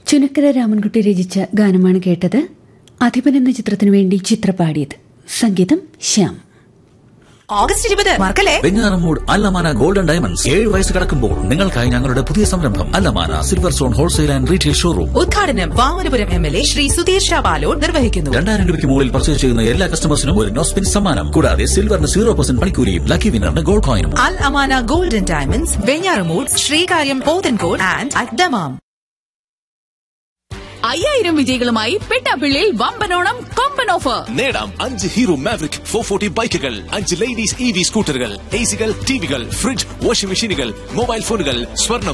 ചുനക്കര രാമൻകുട്ടി രചിച്ച ഗാനമാണ് കേട്ടത് അധിപൻ എന്ന ചിത്രത്തിനു വേണ്ടി ചിത്ര പാടിയത് സംഗീതം ശ്യാം ഓഗസ്റ്റ് ഇരുപത് മറക്കല്ലേ വെഞ്ഞാറമൂട് അല്ലമാന ഗോൾഡൻ ഡയമണ്ട്സ് ഏഴ് വയസ്സ് കടക്കുമ്പോൾ നിങ്ങൾക്കായി ഞങ്ങളുടെ പുതിയ സംരംഭം അല്ലമാന silver zone wholesale and retail showroom ഉദ്ഘാടനം Vamanapuram M L A Shri Sudheer ഷാബാലോ നിർവഹിക്കുന്നു രണ്ടായിരം രൂപയ്ക്ക് മുകളിൽ പർച്ചേസ് ചെയ്യുന്ന എല്ലാ കസ്റ്റമേഴ്സിനും ഒരു നോസ്പിൻ സമ്മാനം കൂടാതെ സിൽവറിന് സീറോ പെർസെന്റ് പണിക്കൂലിയും ലക്കി വിന്നറിന് ഗോൾഡ് കോയിനും Al Amana golden diamonds Venjaramoodu Sreekaryam Pothencode and അക്ദമാം അയ്യായിരം വിജയികളുമായി പെട്ടാപ്പിള്ളിയിൽ വമ്പനോണം കൊമ്പൻ ഓഫർ നേടാം അഞ്ച് ഹീറോ മാവറിക് ഫോർ ഫോർട്ടി ബൈക്കുകൾ അഞ്ച് ലേഡീസ് ഇ വി സ്കൂട്ടറുകൾ എ സികൾ ടിവികൾ ഫ്രിഡ്ജ് വാഷിംഗ് മെഷീനുകൾ മൊബൈൽ ഫോണുകൾ സ്വർണം